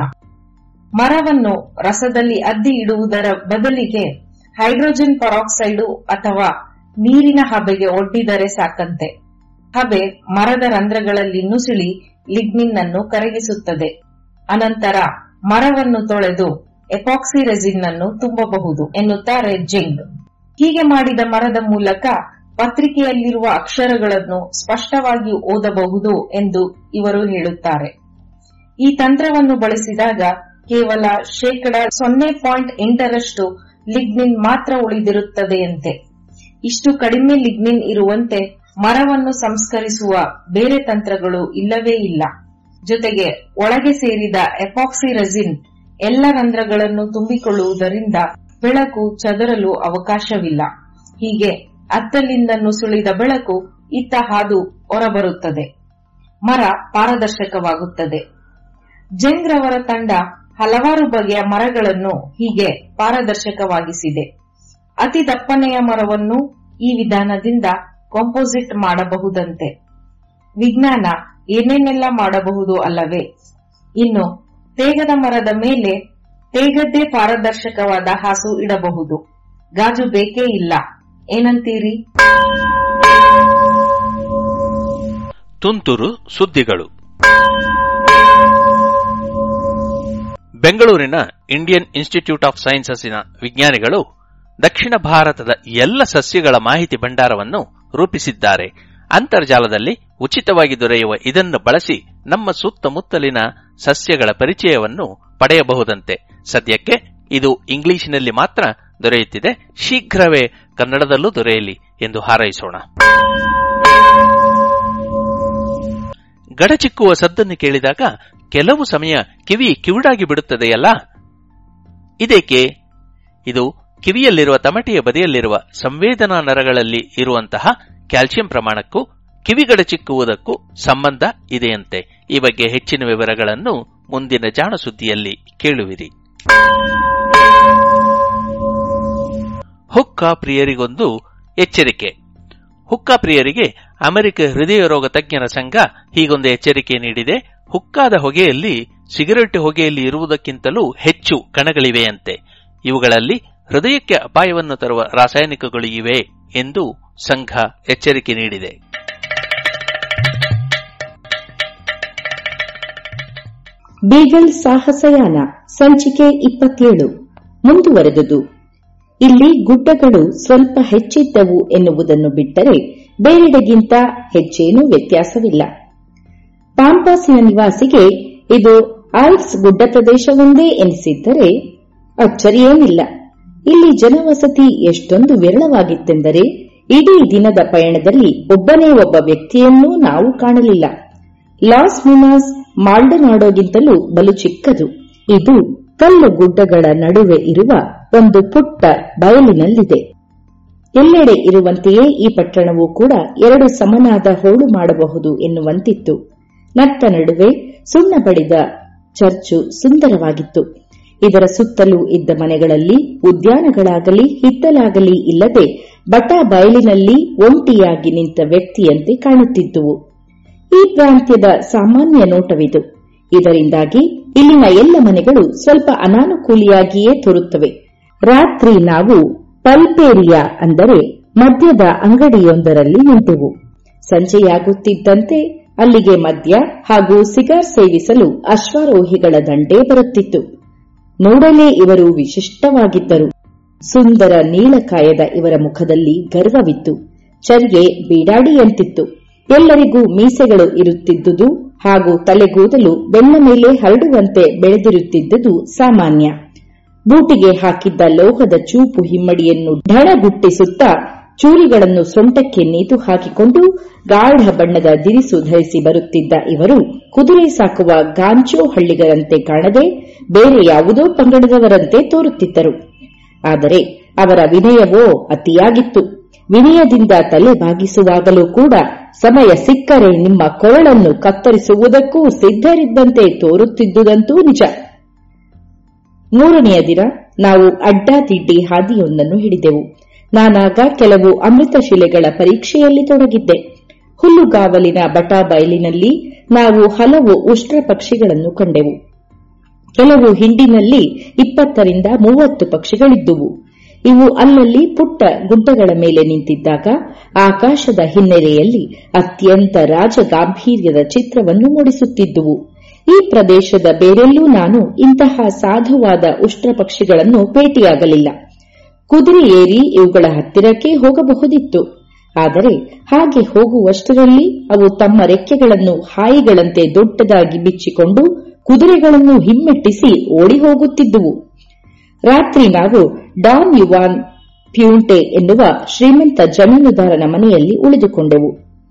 ಮರವನ್ನು ರಸದಲ್ಲಿ ಅದ್ದಿ ಇಡುವುದರ ಬದಲಿಗೆ ಹೈಡ್ರೋಜನ್ ಪರಾಕ್ಸೈಡು ಅಥವಾ ನೀರಿನ ಹಬೆಗೆ ಒಡ್ಡಿದರೆ ಸಾಕಂತೆ ಹಬೆ ಮರದ ರಂಧ್ರಗಳಲ್ಲಿ ನುಸುಳಿ ಲಿಗ್ನಿನ್ ಅನ್ನು ಕರಗಿಸುತ್ತದೆ ಅನಂತರ ಮರವನ್ನು ತೊಳೆದು ಎಪಾಕ್ಸಿ ರೆಸಿನ್ ಅನ್ನು ತುಂಬಬಹುದು ಎನ್ನುತ್ತಾರೆ ಜೆಂಗ್ ಹೀಗೆ ಮಾಡಿದ ಮರದ ಮೂಲಕ ಪತ್ರಿಕೆಯಲ್ಲಿರುವ ಅಕ್ಷರಗಳನ್ನು ಸ್ಪಷ್ಟವಾಗಿ ಓದಬಹುದು ಎಂದು ಇವರು ಹೇಳುತ್ತಾರೆ ಈ ತಂತ್ರವನ್ನು ಬಳಸಿದಾಗ ಕೇವಲ ಶೇಕಡ ಸೊನ್ನೆ ಪಾಯಿಂಟ್ ಎಂಟರಷ್ಟು ಲಿಗ್ನಿನ್ ಮಾತ್ರ ಉಳಿದಿರುತ್ತದೆಯಂತೆ ಇಷ್ಟು ಕಡಿಮೆ ಲಿಗ್ನಿನ್ ಇರುವಂತೆ ಮರವನ್ನು ಸಂಸ್ಕರಿಸುವ ಬೇರೆ ತಂತ್ರಗಳು ಇಲ್ಲವೇ ಇಲ್ಲ ಜೊತೆಗೆ ಒಳಗೆ ಸೇರಿದ ಎಪಾಕ್ಸಿ ರೆಸಿನ್ ಎಲ್ಲ ರಂಧ್ರಗಳನ್ನು ತುಂಬಿಕೊಳ್ಳುವುದರಿಂದ ಬೆಳಕು ಚದರಲು ಅವಕಾಶವಿಲ್ಲ ಹೀಗೆ ಅತ್ತಲಿಂದ ನುಸುಳಿದ ಬೆಳಕು ಇತ್ತ ಹಾದು ಹೊರಬರುತ್ತದೆ ಮರ ಪಾರದರ್ಶಕವಾಗುತ್ತದೆ ಜಂಗ್ ರವರ ತಂಡ ಹಲವಾರು ಬಗೆಯ ಮರಗಳನ್ನು ಹೀಗೆ ಪಾರದರ್ಶಕವಾಗಿಸಿದೆ ಅತಿ ದಪ್ಪನೆಯ ಮರವನ್ನು ಈ ವಿಧಾನದಿಂದ ಕಾಂಪೋಸಿಟ್ ಮಾಡಬಹುದಂತೆ ವಿಜ್ಞಾನ ಏನೇನೆಲ್ಲ ಮಾಡಬಹುದು ಅಲ್ಲವೇ ಇನ್ನು ತೇಗದ ಮರದ ಮೇಲೆ ತೇಗದ್ದೇ ಪಾರದರ್ಶಕವಾದ ಹಾಸು ಇಡಬಹುದು ಗಾಜು ಬೇಕೇ ಇಲ್ಲ ಏನಂತೀರಿ ತುಂತುರು ಸುದ್ದಿಗಳು ಬೆಂಗಳೂರಿನ ಇಂಡಿಯನ್ ಇನ್ಸ್ಟಿಟ್ಯೂಟ್ ಆಫ್ ಸೈನ್ಸಸ್ಸಿನ ವಿಜ್ಞಾನಿಗಳು ದಕ್ಷಿಣ ಭಾರತದ ಎಲ್ಲ ಸಸ್ಯಗಳ ಮಾಹಿತಿ ಭಂಡಾರವನ್ನು ರೂಪಿಸಿದ್ದಾರೆ ಅಂತರ್ಜಾಲದಲ್ಲಿ ಉಚಿತವಾಗಿ ದೊರೆಯುವ ಇದನ್ನು ಬಳಸಿ ನಮ್ಮ ಸುತ್ತಮುತ್ತಲಿನ ಸಸ್ಯಗಳ ಪರಿಚಯವನ್ನು ಪಡೆಯಬಹುದಂತೆ ಸದ್ಯಕ್ಕೆ ಇದು ಇಂಗ್ಲಿಷಿನಲ್ಲಿ ಮಾತ್ರ ದೊರೆಯುತ್ತಿದೆ ಶೀಘ್ರವೇ ಕನ್ನಡದಲ್ಲೂ ದೊರೆಯಲಿ ಎಂದು ಹಾರೈಸೋಣ ಗಡಚಿಕ್ಕುವ ಸದ್ದನ್ನು ಕೇಳಿದಾಗ ಕೆಲವು ಸಮಯ ಕಿವಿ ಕಿವುಡಾಗಿ ಬಿಡುತ್ತದೆಯಲ್ಲ ಇದೇಕೆ ಇದು ಕಿವಿಯಲ್ಲಿರುವ ತಮಟೆಯ ಬದಿಯಲ್ಲಿರುವ ಸಂವೇದನಾ ನರಗಳಲ್ಲಿ ಇರುವಂತಹ ಕ್ಯಾಲ್ಸಿಯಂ ಪ್ರಮಾಣಕ್ಕೂ ಕಿವಿಗಡಚಿಕ್ಕುವುದಕ್ಕೂ ಸಂಬಂಧ ಇದೆಯಂತೆ ಈ ಬಗ್ಗೆ ಹೆಚ್ಚಿನ ವಿವರಗಳನ್ನು ಮುಂದಿನ ಜಾಣ ಸುದ್ದಿಯಲ್ಲಿ ಕೇಳುವಿರಿ ಹುಕ್ಕ ಪ್ರಿಯರಿಗೊಂದು ಎಚ್ಚರಿಕೆ ಹುಕ್ಕಾ ಪ್ರಿಯರಿಗೆ ಅಮೆರಿಕ ಹೃದಯ ರೋಗ ತಜ್ಞರ ಸಂಘ ಹೀಗೊಂದು ಎಚ್ಚರಿಕೆ ನೀಡಿದೆ ಹುಕ್ಕಾದ ಹೊಗೆಯಲ್ಲಿ ಸಿಗರೆಟ್ ಹೊಗೆಯಲ್ಲಿ ಇರುವುದಕ್ಕಿಂತಲೂ ಹೆಚ್ಚು ಕಣಗಳಿವೆಯಂತೆ ಇವುಗಳಲ್ಲಿ ಹೃದಯಕ್ಕೆ ಅಪಾಯವನ್ನು ತರುವ ರಾಸಾಯನಿಕಗಳು ಇವೆ ಎಂದು ಸಂಘ ಎಚ್ಚರಿಕೆ ನೀಡಿದೆ ಬೀಗಲ್ ಸಾಹಸಯಾನ ಸಂಚಿಕೆ ಇಪ್ಪತ್ತೇಳು ಮುಂದುವರೆದುದು ಇಲ್ಲಿ ಗುಡ್ಡಗಳು ಸ್ವಲ್ಪ ಹೆಚ್ಚಿದ್ದವು ಎನ್ನುವುದನ್ನು ಬಿಟ್ಟರೆ ಬೇರೆಡೆಗಿಂತ ಹೆಚ್ಚೇನೂ ವ್ಯತ್ಯಾಸವಿಲ್ಲ ಪಾಂಪಾಸಿನ ನಿವಾಸಿಗೆ ಇದು ಆಲ್ಪ್ಸ್ ಗುಡ್ಡ ಪ್ರದೇಶವೊಂದೇ ಎನಿಸಿದ್ದರೆ ಅಚ್ಚರಿಯೇನಿಲ್ಲ ಇಲ್ಲಿ ಜನವಸತಿ ಎಷ್ಟೊಂದು ವಿರಳವಾಗಿತ್ತೆಂದರೆ ಇಡೀ ದಿನದ ಪಯಣದಲ್ಲಿ ಒಬ್ಬನೇ ಒಬ್ಬ ವ್ಯಕ್ತಿಯನ್ನೂ ನಾವು ಕಾಣಲಿಲ್ಲ ಲಾಸ್ ಮಿನಾಸ್ ಮಾಲ್ಡನಾಡೋಗಿಂತಲೂ ಬಲು ಚಿಕ್ಕದು ಇದು ಕಲ್ಲು ಗುಡ್ಡಗಳ ನಡುವೆ ಇರುವ ಒಂದು ಪುಟ್ಟ ಬಯಲಿನಲ್ಲಿದೆ ಎಲ್ಲೆಡೆ ಇರುವಂತೆಯೇ ಈ ಪಟ್ಟಣವು ಕೂಡ ಎರಡು ಸಮನಾದ ಹೋಳು ಮಾಡಬಹುದು ಎನ್ನುವಂತಿತ್ತು ನಟ್ಟ ನಡುವೆ ಸುಣ್ಣ ಬಡಿದ ಚರ್ಚು ಸುಂದರವಾಗಿತ್ತು ಇದರ ಸುತ್ತಲೂ ಇದ್ದ ಮನೆಗಳಲ್ಲಿ ಉದ್ಯಾನಗಳಾಗಲಿ ಹಿತ್ತಲಾಗಲಿ ಇಲ್ಲದೆ ಬಟ ಬಯಲಿನಲ್ಲಿ ಒಂಟಿಯಾಗಿ ನಿಂತ ವ್ಯಕ್ತಿಯಂತೆ ಕಾಣುತ್ತಿದ್ದುವು ಈ ಪ್ರಾಂತ್ಯದ ಸಾಮಾನ್ಯ ನೋಟವಿದು ಇದರಿಂದಾಗಿ ಇಲ್ಲಿನ ಎಲ್ಲ ಮನೆಗಳು ಸ್ವಲ್ಪ ಅನಾನುಕೂಲಿಯಾಗಿಯೇ ತೋರುತ್ತವೆ ರಾತ್ರಿ ನಾವು ಪಲ್ಪೇರಿಯಾ ಅಂದರೆ ಮದ್ಯದ ಅಂಗಡಿಯೊಂದರಲ್ಲಿ ನಿಂತೆವು ಸಂಜೆಯಾಗುತ್ತಿದ್ದಂತೆ ಅಲ್ಲಿಗೆ ಮದ್ಯ ಹಾಗೂ ಸಿಗಾರ್ ಸೇವಿಸಲು ಅಶ್ವಾರೋಹಿಗಳ ದಂಡೇ ಬರುತ್ತಿತ್ತು ನೋಡಲೇ ಇವರು ವಿಶಿಷ್ಟವಾಗಿದ್ದರು ಸುಂದರ ನೀಳಕಾಯದ ಇವರ ಮುಖದಲ್ಲಿ ಗರ್ವವಿತ್ತು ಚರ್ಯೆ ಬೀಡಾಡಿಯಂತಿತ್ತು ಎಲ್ಲರಿಗೂ ಮೀಸೆಗಳು ಇರುತ್ತಿದ್ದುದು ಹಾಗೂ ತಲೆಗೂದಲು ಬೆನ್ನ ಮೇಲೆ ಹರಡುವಂತೆ ಬೆಳೆದಿರುತ್ತಿದ್ದುದು ಸಾಮಾನ್ಯ ಬೂಟಿಗೆ ಹಾಕಿದ್ದ ಲೋಹದ ಚೂಪು ಹಿಮ್ಮಡಿಯನ್ನು ಢಳಗುಟ್ಟಿಸುತ್ತಾ ಚೂರಿಗಳನ್ನು ಸೊಂಟಕ್ಕೆ ನೇತು ಹಾಕಿಕೊಂಡು ಗಾಢ ಬಣ್ಣದ ದಿರಿಸು ಧರಿಸಿ ಬರುತ್ತಿದ್ದ ಇವರು ಕುದುರೆ ಸಾಕುವ ಗಾಂಚೋ ಹಳ್ಳಿಗರಂತೆ ಕಾಣದೆ ಬೇರೆ ಯಾವುದೋ ಪಂಗಡದವರಂತೆ ತೋರುತ್ತಿದ್ದರು ಆದರೆ ಅವರ ವಿನಯವೋ ಅತಿಯಾಗಿತ್ತು ವಿನಯದಿಂದ ತಲೆ ಬಾಗಿಸುವಾಗಲೂ ಕೂಡ ಸಮಯ ಸಿಕ್ಕರೆ ನಿಮ್ಮ ಕೊರಳನ್ನು ಕತ್ತರಿಸುವುದಕ್ಕೂ ಸಿದ್ಧರಿದ್ದಂತೆ ತೋರುತ್ತಿದ್ದುದಂತೂ ನಿಜ ಮೂರನೆಯ ದಿನ ನಾವು ಅಡ್ಡಾದಿಡ್ಡಿ ಹಾದಿಯೊಂದನ್ನು ಹಿಡಿದೆವು ನಾನಾಗ ಕೆಲವು ಅಮೃತ ಶಿಲೆಗಳ ಪರೀಕ್ಷೆಯಲ್ಲಿ ತೊಡಗಿದ್ದೆ ಹುಲ್ಲುಗಾವಲಿನ ಬಟಾ ಬಯಲಿನಲ್ಲಿ ನಾವು ಹಲವು ಉಷ್ಟ್ರ ಪಕ್ಷಿಗಳನ್ನು ಕಂಡೆವು ಕೆಲವು ಹಿಂಡಿನಲ್ಲಿ ಇಪ್ಪತ್ತರಿಂದ ಮೂವತ್ತು ಪಕ್ಷಿಗಳಿದ್ದುವು ಇವು ಅಲ್ಲಲ್ಲಿ ಪುಟ್ಟ ಗುಡ್ಡಗಳ ಮೇಲೆ ನಿಂತಿದ್ದಾಗ ಆಕಾಶದ ಹಿನ್ನೆಲೆಯಲ್ಲಿ ಅತ್ಯಂತ ರಾಜಗಾಂಭೀರ್ಯದ ಚಿತ್ರವನ್ನು ಮೂಡಿಸುತ್ತಿದ್ದುವು ಈ ಪ್ರದೇಶದ ಬೇರೆಲ್ಲೂ ನಾನು ಇಂತಹ ಸಾಧುವಾದ ಉಷ್ಟ್ರ ಪಕ್ಷಿಗಳನ್ನು ಭೇಟಿಯಾಗಲಿಲ್ಲ ಕುದುರೆ ಏರಿ ಇವುಗಳ ಹತ್ತಿರಕ್ಕೆ ಹೋಗಬಹುದಿತ್ತು ಆದರೆ ಹಾಗೆ ಹೋಗುವಷ್ಟರಲ್ಲಿ ಅವು ತಮ್ಮ ರೆಕ್ಕೆಗಳನ್ನು ಹಾಯಿಗಳಂತೆ ದೊಡ್ಡದಾಗಿ ಬಿಚ್ಚಿಕೊಂಡು ಕುದುರೆಗಳನ್ನು ಹಿಮ್ಮೆಟ್ಟಿಸಿ ಓಡಿ ಹೋಗುತ್ತಿದ್ದುವು ರಾತ್ರಿ ನಾವು ಡಾನ್ ಯುವಾನ್ ಪ್ಯೂಂಟೆ ಎನ್ನುವ ಶ್ರೀಮಂತ ಜಮೀನುದಾರನ ಮನೆಯಲ್ಲಿ ಉಳಿದುಕೊಂಡೆವು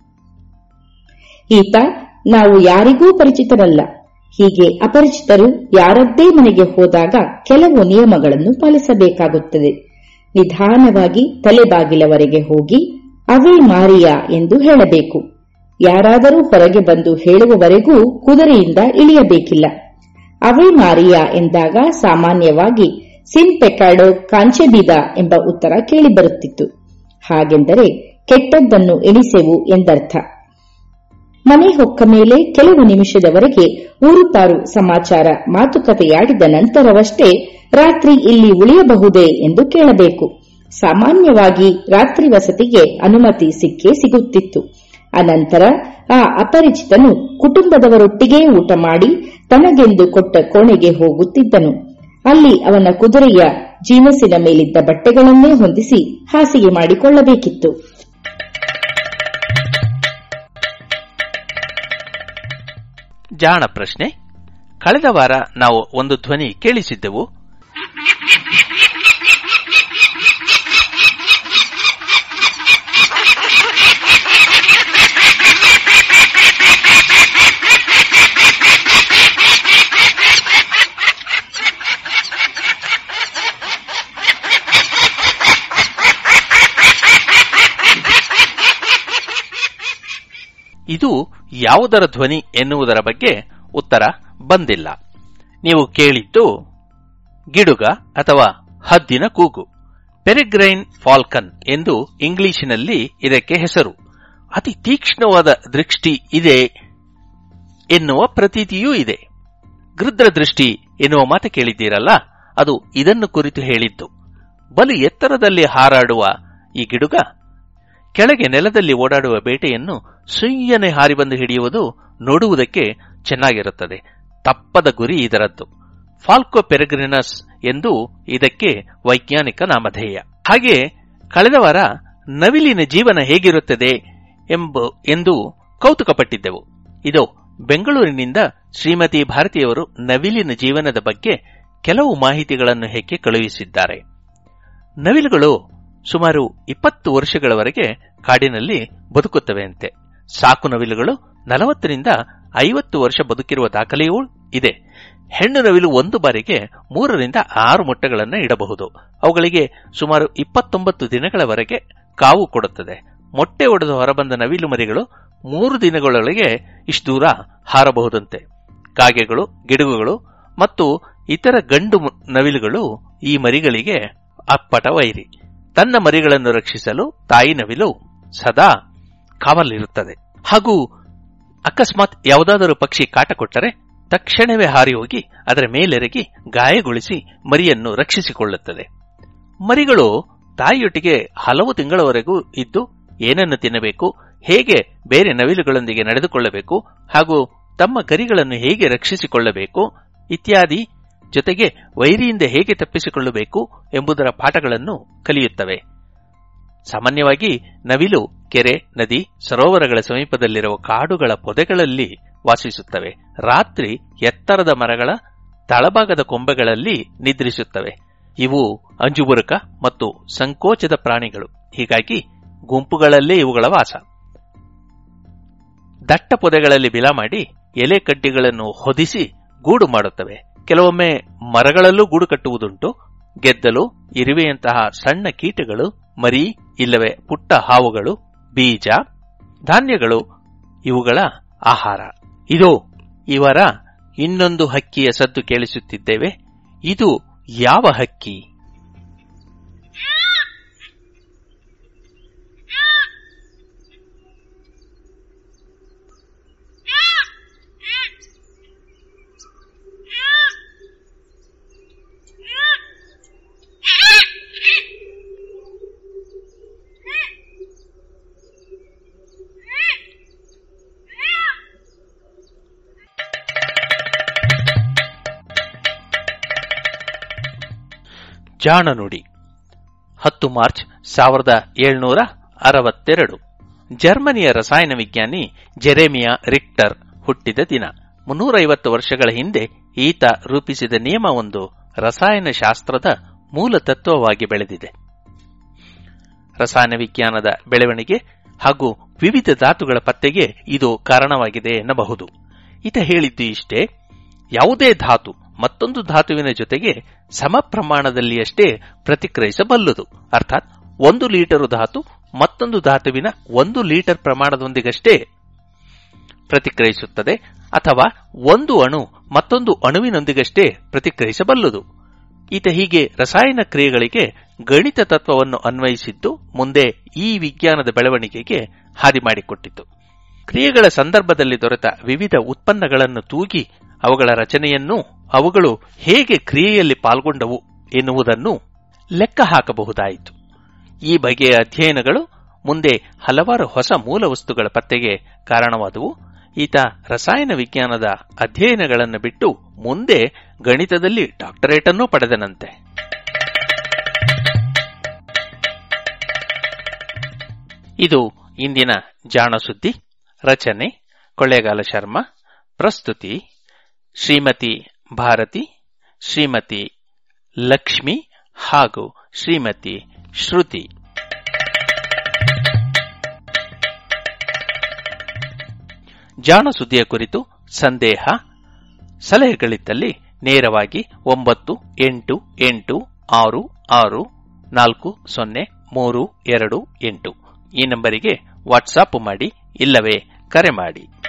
ಈತ ನಾವು ಯಾರಿಗೂ ಪರಿಚಿತರಲ್ಲ ಹೀಗೆ ಅಪರಿಚಿತರು ಯಾರದ್ದೇ ಮನೆಗೆ ಹೋದಾಗ ಕೆಲವು ನಿಯಮಗಳನ್ನು ಪಾಲಿಸಬೇಕಾಗುತ್ತದೆ ನಿಧಾನವಾಗಿ ತಲೆಬಾಗಿಲವರೆಗೆ ಹೋಗಿ ಅವೇ ಮಾರಿಯಾ ಎಂದು ಹೇಳಬೇಕು ಯಾರಾದರೂ ಹೊರಗೆ ಬಂದು ಹೇಳುವವರೆಗೂ ಕುದುರೆಯಿಂದ ಇಳಿಯಬೇಕಿಲ್ಲ ಅವೇ ಮಾರಿಯಾ ಎಂದಾಗ ಸಾಮಾನ್ಯವಾಗಿ ಸಿನ್ ಪೆಕಾಡೋ ಕಾಂಚೆಬಿದ ಎಂಬ ಉತ್ತರ ಕೇಳಿಬರುತ್ತಿತ್ತು ಹಾಗೆಂದರೆ ಕೆಟ್ಟದ್ದನ್ನು ಎಣಿಸೆವು ಎಂದರ್ಥ ಮನೆ ಹೊಕ್ಕ ಮೇಲೆ ಕೆಲವು ನಿಮಿಷದವರೆಗೆ ಊರುಪಾರು ಸಮಾಚಾರ ಮಾತುಕತೆಯಾಡಿದ ನಂತರವಷ್ಟೇ ರಾತ್ರಿ ಇಲ್ಲಿ ಉಳಿಯಬಹುದೇ ಎಂದು ಕೇಳಬೇಕು ಸಾಮಾನ್ಯವಾಗಿ ರಾತ್ರಿ ವಸತಿಗೆ ಅನುಮತಿ ಸಿಕ್ಕೇ ಸಿಗುತ್ತಿತ್ತು ಅನಂತರ ಆ ಅಪರಿಚಿತನು ಕುಟುಂಬದವರೊಟ್ಟಿಗೇ ಊಟ ಮಾಡಿ ತನಗೆಂದು ಕೊಟ್ಟ ಕೋಣೆಗೆ ಹೋಗುತ್ತಿದ್ದನು ಅಲ್ಲಿ ಅವನ ಕುದುರೆಯ ಜೀನಸಿನ ಮೇಲಿದ್ದ ಬಟ್ಟೆಗಳನ್ನೇ ಹೊಂದಿಸಿ ಹಾಸಿಗೆ ಮಾಡಿಕೊಳ್ಳಬೇಕಿತ್ತು ಜಾಣ ಪ್ರಶ್ನೆ ಕಳೆದ ವಾರ ನಾವು ಒಂದು ಧ್ವನಿ ಕೇಳಿಸಿದ್ದೆವು ಇದು ಯಾವುದರ ಧ್ವನಿ ಎನ್ನುವುದರ ಬಗ್ಗೆ ಉತ್ತರ ಬಂದಿಲ್ಲ ನೀವು ಕೇಳಿದ್ದು ಗಿಡುಗ ಅಥವಾ ಹದ್ದಿನ ಕೂಗು ಪೆರಿಗ್ರೈನ್ ಫಾಲ್ಕನ್ ಎಂದು ಇಂಗ್ಲಿಶಿನಲ್ಲಿ ಇದಕ್ಕೆ ಹೆಸರು ಅತಿ ತೀಕ್ಷ್ಣವಾದ ದೃಷ್ಟಿ ಇದೆ ಎನ್ನುವ ಪ್ರತೀತಿಯೂ ಇದೆ ಗೃದ್ರ ದೃಷ್ಟಿ ಎನ್ನುವ ಮಾತು ಕೇಳಿದ್ದೀರಲ್ಲ ಅದು ಇದನ್ನು ಕುರಿತು ಹೇಳಿದ್ದು ಬಲು ಎತ್ತರದಲ್ಲಿ ಹಾರಾಡುವ ಈ ಗಿಡುಗ ಕೆಳಗೆ ನೆಲದಲ್ಲಿ ಓಡಾಡುವ ಬೇಟೆಯನ್ನು ಸುಯ್ಯನೆ ಹಾರಿ ಬಂದು ಹಿಡಿಯುವುದು ನೋಡುವುದಕ್ಕೆ ಚೆನ್ನಾಗಿರುತ್ತದೆ ತಪ್ಪದ ಗುರಿ ಇದರದ್ದು ಫಾಲ್ಕೋ ಪೆರೆಗ್ರಿನಸ್ ಎಂದು ಇದಕ್ಕೆ ವೈಜ್ಞಾನಿಕ ನಾಮಧೇಯ ಹಾಗೆ ಕಳೆದ ವಾರ ನವಿಲಿನ ಜೀವನ ಹೇಗಿರುತ್ತದೆ ಎಂಬ ಎಂದು ಕೌತುಕಪಟ್ಟಿದ್ದೆವು ಇದು ಬೆಂಗಳೂರಿನಿಂದ ಶ್ರೀಮತಿ ಭಾರತಿಯವರು ನವಿಲಿನ ಜೀವನದ ಬಗ್ಗೆ ಕೆಲವು ಮಾಹಿತಿಗಳನ್ನು ಹೆಕ್ಕೆ ಕಳುಹಿಸಿದ್ದಾರೆ ನವಿಲುಗಳು ಸುಮಾರು ಇಪ್ಪತ್ತು ವರ್ಷಗಳವರೆಗೆ ಕಾಡಿನಲ್ಲಿ ಬದುಕುತ್ತವೆಯಂತೆ ಸಾಕು ನವಿಲುಗಳು ನಲವತ್ತರಿಂದ ಐವತ್ತು ವರ್ಷ ಬದುಕಿರುವ ದಾಖಲೆಯೂ ಇದೆ ಹೆಣ್ಣು ನವಿಲು ಒಂದು ಬಾರಿಗೆ ಮೂರರಿಂದ ಆರು ಮೊಟ್ಟೆಗಳನ್ನು ಇಡಬಹುದು ಅವುಗಳಿಗೆ ಸುಮಾರು ಇಪ್ಪತ್ತೊಂಬತ್ತು ದಿನಗಳವರೆಗೆ ಕಾವು ಕೊಡುತ್ತದೆ ಮೊಟ್ಟೆ ಒಡೆದು ಹೊರಬಂದ ನವಿಲು ಮರಿಗಳು ಮೂರು ದಿನಗಳೊಳಗೆ ಇಷ್ಟು ದೂರ ಹಾರಬಹುದಂತೆ ಕಾಗೆಗಳು ಗಿಡುಗುಗಳು ಮತ್ತು ಇತರ ಗಂಡು ನವಿಲುಗಳು ಈ ಮರಿಗಳಿಗೆ ಅಪ್ಪಟ ವೈರಿ ತನ್ನ ಮರಿಗಳನ್ನು ರಕ್ಷಿಸಲು ತಾಯಿ ನವಿಲು ಸದಾ ಕಾವಲಿರುತ್ತದೆ ಹಾಗೂ ಅಕಸ್ಮಾತ್ ಯಾವುದಾದರೂ ಪಕ್ಷಿ ಕಾಟ ಕೊಟ್ಟರೆ ತಕ್ಷಣವೇ ಹಾರಿ ಹೋಗಿ ಅದರ ಮೇಲೆರಗಿ ಗಾಯಗೊಳಿಸಿ ಮರಿಯನ್ನು ರಕ್ಷಿಸಿಕೊಳ್ಳುತ್ತದೆ ಮರಿಗಳು ತಾಯಿಯೊಟ್ಟಿಗೆ ಹಲವು ತಿಂಗಳವರೆಗೂ ಇದ್ದು ಏನನ್ನು ತಿನ್ನಬೇಕು ಹೇಗೆ ಬೇರೆ ನವಿಲುಗಳೊಂದಿಗೆ ನಡೆದುಕೊಳ್ಳಬೇಕು ಹಾಗೂ ತಮ್ಮ ಗರಿಗಳನ್ನು ಹೇಗೆ ರಕ್ಷಿಸಿಕೊಳ್ಳಬೇಕು ಇತ್ಯಾದಿ ಜೊತೆಗೆ ವೈರಿಯಿಂದ ಹೇಗೆ ತಪ್ಪಿಸಿಕೊಳ್ಳಬೇಕು ಎಂಬುದರ ಪಾಠಗಳನ್ನು ಕಲಿಯುತ್ತವೆ ಸಾಮಾನ್ಯವಾಗಿ ನವಿಲು ಕೆರೆ ನದಿ ಸರೋವರಗಳ ಸಮೀಪದಲ್ಲಿರುವ ಕಾಡುಗಳ ಪೊದೆಗಳಲ್ಲಿ ವಾಸಿಸುತ್ತವೆ ರಾತ್ರಿ ಎತ್ತರದ ಮರಗಳ ತಳಭಾಗದ ಕೊಂಬೆಗಳಲ್ಲಿ ನಿದ್ರಿಸುತ್ತವೆ ಇವು ಅಂಜುಬುರುಕ ಮತ್ತು ಸಂಕೋಚದ ಪ್ರಾಣಿಗಳು ಹೀಗಾಗಿ ಗುಂಪುಗಳಲ್ಲೇ ಇವುಗಳ ವಾಸ ದಟ್ಟ ಪೊದೆಗಳಲ್ಲಿ ಬಿಲ ಮಾಡಿ ಎಲೆ ಕಡ್ಡಿಗಳನ್ನು ಹೊದಿಸಿ ಗೂಡು ಮಾಡುತ್ತವೆ ಕೆಲವೊಮ್ಮೆ ಮರಗಳಲ್ಲೂ ಗೂಡು ಕಟ್ಟುವುದುಂಟು ಗೆದ್ದಲು ಇರುವೆಯಂತಹ ಸಣ್ಣ ಕೀಟಗಳು ಮರಿ ಇಲ್ಲವೇ ಪುಟ್ಟ ಹಾವುಗಳು ಬೀಜ ಧಾನ್ಯಗಳು ಇವುಗಳ ಆಹಾರ ಇದು ಇವರ ಇನ್ನೊಂದು ಹಕ್ಕಿಯ ಸದ್ದು ಕೇಳಿಸುತ್ತಿದ್ದೇವೆ ಇದು ಯಾವ ಹಕ್ಕಿ ಜಾಣನುಡಿ ಹತ್ತು ಮಾರ್ಚ್ ಸಾವಿರದ ಏಳ್ನೂರ ಅರವತ್ತೆರಡು ಜರ್ಮನಿಯ ರಸಾಯನ ವಿಜ್ಞಾನಿ ಜೆರೆಮಿಯಾ ರಿಕ್ಟರ್ ಹುಟ್ಟಿದ ದಿನ ಮುನ್ನೂರೈವತ್ತು ವರ್ಷಗಳ ಹಿಂದೆ ಈತ ರೂಪಿಸಿದ ನಿಯಮವೊಂದು ರಸಾಯನಶಾಸ್ತ್ರದ ಮೂಲ ತತ್ವವಾಗಿ ಬೆಳೆದಿದೆ ರಸಾಯನ ವಿಜ್ಞಾನದ ಬೆಳವಣಿಗೆ ಹಾಗೂ ವಿವಿಧ ಧಾತುಗಳ ಪತ್ತೆಗೆ ಇದು ಕಾರಣವಾಗಿದೆ ಎನ್ನಬಹುದು ಈತ ಹೇಳಿದ್ದು ಇಷ್ಟೇ ಯಾವುದೇ ಧಾತು ಮತ್ತೊಂದು ಧಾತುವಿನ ಜೊತೆಗೆ ಸಮ ಪ್ರಮಾಣದಲ್ಲಿಯಷ್ಟೇ ಪ್ರತಿಕ್ರಿಯಿಸಬಲ್ಲದು ಅರ್ಥಾತ್ ಒಂದು ಲೀಟರು ಧಾತು ಮತ್ತೊಂದು ಧಾತುವಿನ ಒಂದು ಲೀಟರ್ ಪ್ರಮಾಣದೊಂದಿಗಷ್ಟೇ ಪ್ರತಿಕ್ರಿಯಿಸುತ್ತದೆ ಅಥವಾ ಒಂದು ಅಣು ಮತ್ತೊಂದು ಅಣುವಿನೊಂದಿಗಷ್ಟೇ ಪ್ರತಿಕ್ರಿಯಿಸಬಲ್ಲದು ಈತ ಹೀಗೆ ರಸಾಯನ ಕ್ರಿಯೆಗಳಿಗೆ ಗಣಿತ ತತ್ವವನ್ನು ಅನ್ವಯಿಸಿದ್ದು ಮುಂದೆ ಈ ವಿಜ್ಞಾನದ ಬೆಳವಣಿಗೆಗೆ ಹಾದಿ ಮಾಡಿಕೊಟ್ಟಿತು ಕ್ರಿಯೆಗಳ ಸಂದರ್ಭದಲ್ಲಿ ದೊರೆತ ವಿವಿಧ ಉತ್ಪನ್ನಗಳನ್ನು ತೂಗಿ ಅವುಗಳ ರಚನೆಯನ್ನೂ ಅವುಗಳು ಹೇಗೆ ಕ್ರಿಯೆಯಲ್ಲಿ ಪಾಲ್ಗೊಂಡವು ಎನ್ನುವುದನ್ನು ಲೆಕ್ಕ ಹಾಕಬಹುದಾಯಿತು ಈ ಬಗೆಯ ಅಧ್ಯಯನಗಳು ಮುಂದೆ ಹಲವಾರು ಹೊಸ ಮೂಲ ವಸ್ತುಗಳ ಪತ್ತೆಗೆ ಕಾರಣವಾದವು ಈತ ರಸಾಯನ ವಿಜ್ಞಾನದ ಅಧ್ಯಯನಗಳನ್ನು ಬಿಟ್ಟು ಮುಂದೆ ಗಣಿತದಲ್ಲಿ ಡಾಕ್ಟರೇಟ್ ಅನ್ನು ಪಡೆದನಂತೆ ಇದು ಇಂದಿನ ಜಾಣ ಸುದ್ದಿ ರಚನೆ ಕೊಳ್ಳೇಗಾಲ ಶರ್ಮಾ ಪ್ರಸ್ತುತಿ ಶ್ರೀಮತಿ ಭಾರತಿ ಶ್ರೀಮತಿ ಲಕ್ಷ್ಮಿ ಹಾಗೂ ಶ್ರೀಮತಿ ಶ್ರುತಿ ಜಾಣ ಸುದ್ದಿಯ ಕುರಿತು ಸಂದೇಹ ಸಲಹೆಗಳಿದ್ದಲ್ಲಿ ನೇರವಾಗಿ ಒಂಬತ್ತು ಎಂಟು ಎಂಟು ಆರು ಆರು ನಾಲ್ಕು ಸೊನ್ನೆ ಮೂರು ಎರಡು ಎಂಟು ಈ ನಂಬರಿಗೆ ವಾಟ್ಸಾಪ್ ಮಾಡಿ ಇಲ್ಲವೇ ಕರೆ ಮಾಡಿ